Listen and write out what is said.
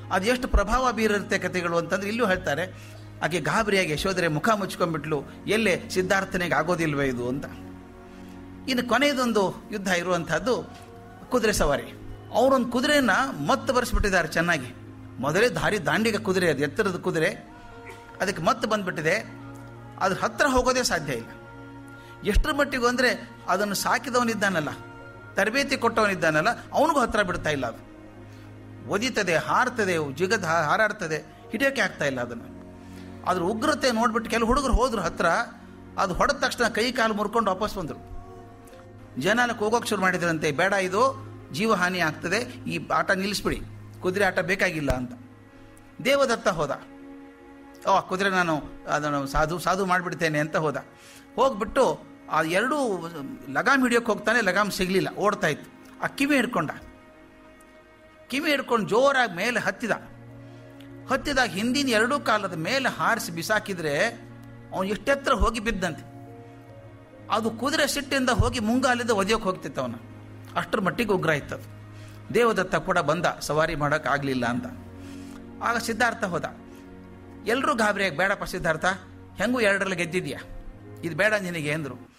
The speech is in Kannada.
ಅದು ಎಷ್ಟು ಪ್ರಭಾವ ಬೀರಿರುತ್ತೆ ಕಥೆಗಳು ಅಂತಂದ್ರೆ ಇಲ್ಲೂ ಹೇಳ್ತಾರೆ ಆಕೆ ಗಾಬರಿಯಾಗಿ ಯಶೋಧರೆ ಮುಖ ಮುಚ್ಕೊಂಡ್ಬಿಟ್ಲು ಎಲ್ಲೇ ಸಿದ್ಧಾರ್ಥನಿಗೆ ಆಗೋದಿಲ್ವೇ ಇದು ಅಂತ ಇನ್ನು ಕೊನೆಯದೊಂದು ಯುದ್ಧ ಇರುವಂತಹದ್ದು ಕುದುರೆ ಸವಾರಿ ಅವರೊಂದು ಕುದುರೆನ ಮತ್ತೆ ಬರೆಸ್ಬಿಟ್ಟಿದ್ದಾರೆ ಚೆನ್ನಾಗಿ ಮೊದಲೇ ದಾರಿ ದಾಂಡಿಗ ಕುದುರೆ ಅದು ಎತ್ತರದ ಕುದುರೆ ಅದಕ್ಕೆ ಮತ್ತೆ ಬಂದ್ಬಿಟ್ಟಿದೆ ಅದು ಹತ್ತಿರ ಹೋಗೋದೇ ಸಾಧ್ಯ ಇಲ್ಲ ಎಷ್ಟರ ಮಟ್ಟಿಗೂ ಅಂದರೆ ಅದನ್ನು ಸಾಕಿದವನಿದ್ದಾನಲ್ಲ ತರಬೇತಿ ಕೊಟ್ಟವನಿದ್ದಾನಲ್ಲ ಅವನಿಗೂ ಹತ್ತಿರ ಬಿಡ್ತಾ ಇಲ್ಲ ಅದು ಒದಿತದೆ ಹಾರ್ತದೆ ಜಿಗದ್ ಹಾ- ಹಾರಾಡ್ತದೆ ಹಿಡಿಯೋಕೆ ಆಗ್ತಾ ಇಲ್ಲ ಅದನ್ನು ಅದ್ರ ಉಗ್ರತೆ ನೋಡ್ಬಿಟ್ಟು ಕೆಲವು ಹುಡುಗರು ಹೋದ್ರು ಹತ್ರ ಅದು ಹೊಡೆದ ತಕ್ಷಣ ಕೈ ಕಾಲು ಮುರ್ಕೊಂಡು ವಾಪಸ್ ಬಂದರು ಜನ ಅಲ್ಲಿ ಹೋಗೋಕೆ ಶುರು ಮಾಡಿದ್ರಂತೆ ಬೇಡ ಇದು ಜೀವಹಾನಿ ಆಗ್ತದೆ ಈ ಆಟ ನಿಲ್ಲಿಸ್ಬಿಡಿ ಕುದುರೆ ಆಟ ಬೇಕಾಗಿಲ್ಲ ಅಂತ ದೇವದತ್ತ ಹೋದ ಓ ಕುದುರೆ ನಾನು ಅದನ್ನು ಸಾಧು ಸಾಧು ಮಾಡಿಬಿಡ್ತೇನೆ ಅಂತ ಹೋದ ಹೋಗ್ಬಿಟ್ಟು ಆ ಎರಡೂ ಲಗಾಮ್ ಹಿಡಿಯೋಕೆ ಹೋಗ್ತಾನೆ ಲಗಾಮ್ ಸಿಗಲಿಲ್ಲ ಓಡ್ತಾ ಇತ್ತು ಆ ಕಿವಿ ಹಿಡ್ಕೊಂಡ ಕಿವಿ ಹಿಡ್ಕೊಂಡು ಜೋರಾಗಿ ಮೇಲೆ ಹತ್ತಿದ ಹತ್ತಿದಾಗ ಹಿಂದಿನ ಎರಡೂ ಕಾಲದ ಮೇಲೆ ಹಾರಿಸಿ ಬಿಸಾಕಿದ್ರೆ ಅವನು ಎಷ್ಟೆತ್ರ ಹೋಗಿ ಬಿದ್ದಂತೆ ಅದು ಕುದುರೆ ಸಿಟ್ಟಿಂದ ಹೋಗಿ ಮುಂಗಾಲಿಂದ ಒದೆಯೋಕೆ ಹೋಗ್ತಿತ್ತು ಅವನು ಅಷ್ಟರ ಮಟ್ಟಿಗೆ ಉಗ್ರ ಇತ್ತು ಅದು ದೇವದತ್ತ ಕೂಡ ಬಂದ ಸವಾರಿ ಮಾಡೋಕ್ಕಾಗಲಿಲ್ಲ ಅಂತ ಆಗ ಸಿದ್ಧಾರ್ಥ ಹೋದ ಎಲ್ಲರೂ ಗಾಬರಿಯಾಗಿ ಬೇಡಪ್ಪ ಸಿದ್ಧಾರ್ಥ ಹೆಂಗೂ ಎರಡರಲ್ಲಿ ಗೆದ್ದಿದ್ಯಾ ಇದು ಬೇಡ ನಿನಗೆ ಅಂದರು